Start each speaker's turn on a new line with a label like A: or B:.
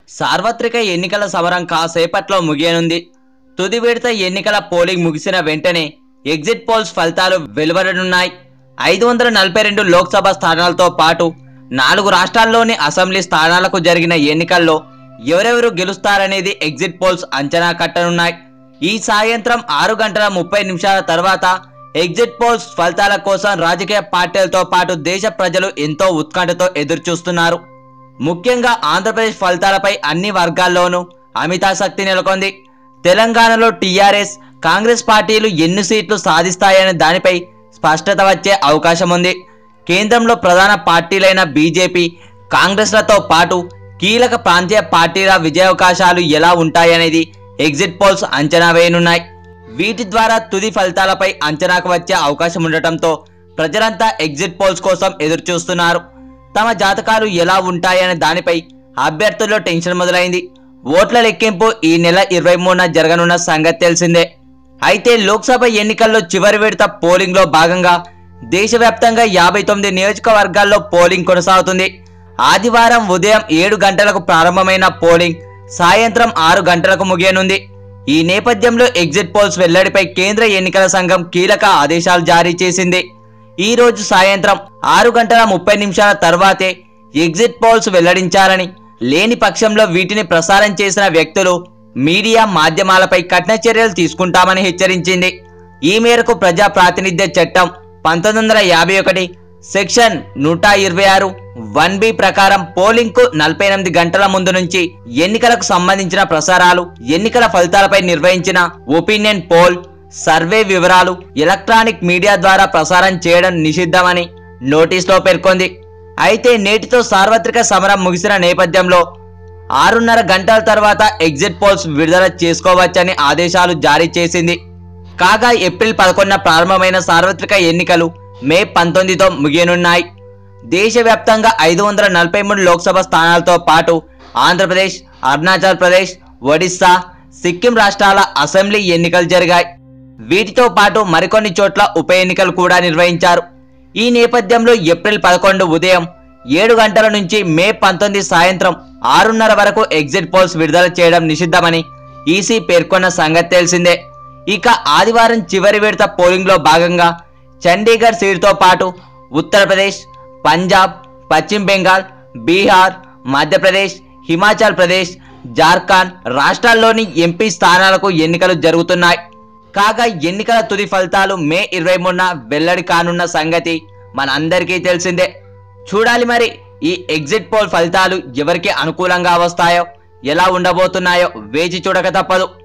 A: సార్వత్రిక ఎన్నికల సమరం కాసేపట్లో ముగియనుంది తుది విడత ఎన్నికల పోలింగ్ ముగిసిన వెంటనే ఎగ్జిట్ పోల్స్ ఫలితాలు వెలువడనున్నాయి ఐదు వందల నలభై రెండు లోక్సభ స్థానాలతో పాటు నాలుగు రాష్ట్రాల్లోని అసెంబ్లీ స్థానాలకు జరిగిన ఎన్నికల్లో ఎవరెవరు గెలుస్తారనేది ఎగ్జిట్ పోల్స్ అంచనా కట్టనున్నాయి ఈ సాయంత్రం ఆరు గంటల ముప్పై నిమిషాల తర్వాత ఎగ్జిట్ పోల్స్ ఫలితాల కోసం రాజకీయ పార్టీలతో పాటు దేశ ప్రజలు ఎంతో ఉత్కంఠతో ఎదురుచూస్తున్నారు ముఖ్యంగా ఆంధ్రప్రదేశ్ ఫలితాలపై అన్ని వర్గాల్లోనూ అమితాసక్తి నెలకొంది తెలంగాణలో టీఆర్ఎస్ కాంగ్రెస్ పార్టీలు ఎన్ని సీట్లు సాధిస్తాయనే దానిపై స్పష్టత వచ్చే అవకాశం ఉంది కేంద్రంలో ప్రధాన పార్టీలైన బీజేపీ కాంగ్రెస్లతో పాటు కీలక ప్రాంతీయ పార్టీల విజయావకాశాలు ఎలా ఉంటాయనేది ఎగ్జిట్ పోల్స్ అంచనా వేయనున్నాయి వీటి ద్వారా తుది ఫలితాలపై అంచనాకు వచ్చే అవకాశం ఉండటంతో ప్రజలంతా ఎగ్జిట్ పోల్స్ కోసం ఎదురు చూస్తున్నారు తమ జాతకాలు ఎలా ఉంటాయనే దానిపై అభ్యర్థుల్లో టెన్షన్ మొదలైంది ఓట్ల లెక్కింపు ఈ నెల ఇరవై మూడున జరగనున్న సంగతి తెలిసిందే అయితే లోక్సభ ఎన్నికల్లో చివరి విడత పోలింగ్ లో భాగంగా దేశవ్యాప్తంగా యాభై తొమ్మిది నియోజకవర్గాల్లో పోలింగ్ కొనసాగుతుంది ఆదివారం ఉదయం ఏడు గంటలకు ప్రారంభమైన పోలింగ్ సాయంత్రం ఆరు గంటలకు ముగియనుంది ఈ నేపథ్యంలో ఎగ్జిట్ పోల్స్ వెల్లడిపై కేంద్ర ఎన్నికల సంఘం కీలక ఆదేశాలు జారీ చేసింది ఈ రోజు సాయంత్రం ఆరు గంటల ముప్పై నిమిషాల తర్వాతే ఎగ్జిట్ పోల్స్ వెల్లడించాలని లేని పక్షంలో వీటిని ప్రసారం చేసిన వ్యక్తులు మీడియా మాధ్యమాలపై కఠిన చర్యలు తీసుకుంటామని హెచ్చరించింది ఈ మేరకు ప్రజా ప్రాతినిధ్య చట్టం పంతొమ్మిది వందల యాభై ఒకటి సెక్షన్ నూట ఇరవై ఆరు వన్ బి ప్రకారం పోలింగ్ కు నలభై ఎనిమిది గంటల ముందు నుంచి ఎన్నికలకు సంబంధించిన ప్రసారాలు ఎన్నికల ఫలితాలపై నిర్వహించిన ఒపీనియన్ పోల్ సర్వే వివరాలు ఎలక్ట్రానిక్ మీడియా ద్వారా ప్రసారం చేయడం నిషిద్ధమని నోటీసులో పేర్కొంది అయితే నేటితో సార్వత్రిక సమరం ముగిసిన నేపథ్యంలో ఆరున్నర గంటల తర్వాత ఎగ్జిట్ పోల్స్ విడుదల చేసుకోవచ్చని ఆదేశాలు జారీ చేసింది కాగా ఏప్రిల్ పదకొండున ప్రారంభమైన సార్వత్రిక ఎన్నికలు మే పంతొమ్మిదితో ముగియనున్నాయి దేశవ్యాప్తంగా ఐదు వందల నలభై మూడు లోక్సభ స్థానాలతో పాటు ఆంధ్రప్రదేశ్ అరుణాచల్ ప్రదేశ్ ఒడిశా సిక్కిం రాష్ట్రాల అసెంబ్లీ ఎన్నికలు జరిగాయి వీటితో పాటు మరికొన్ని చోట్ల ఉప ఎన్నికలు కూడా నిర్వహించారు ఈ నేపథ్యంలో ఏప్రిల్ పదకొండు ఉదయం ఏడు గంటల నుంచి మే పంతొమ్మిది సాయంత్రం ఆరున్నర వరకు ఎగ్జిట్ పోల్స్ విడుదల చేయడం నిషిద్ధమని ఈసీ పేర్కొన్న సంగతి తెలిసిందే ఇక ఆదివారం చివరి విడత పోలింగ్లో భాగంగా చండీగఢ్ సీటుతో పాటు ఉత్తరప్రదేశ్ పంజాబ్ పశ్చిమ బెంగాల్ బీహార్ మధ్యప్రదేశ్ హిమాచల్ ప్రదేశ్ జార్ఖండ్ రాష్ట్రాల్లోని ఎంపీ స్థానాలకు ఎన్నికలు జరుగుతున్నాయి కాగా ఎన్నికల తుది ఫలితాలు మే ఇరవై మూడున వెల్లడి కానున్న సంగతి మనందరికీ తెలిసిందే చూడాలి మరి ఈ ఎగ్జిట్ పోల్ ఫలితాలు ఎవరికి అనుకూలంగా వస్తాయో ఎలా ఉండబోతున్నాయో వేచి చూడక తప్పదు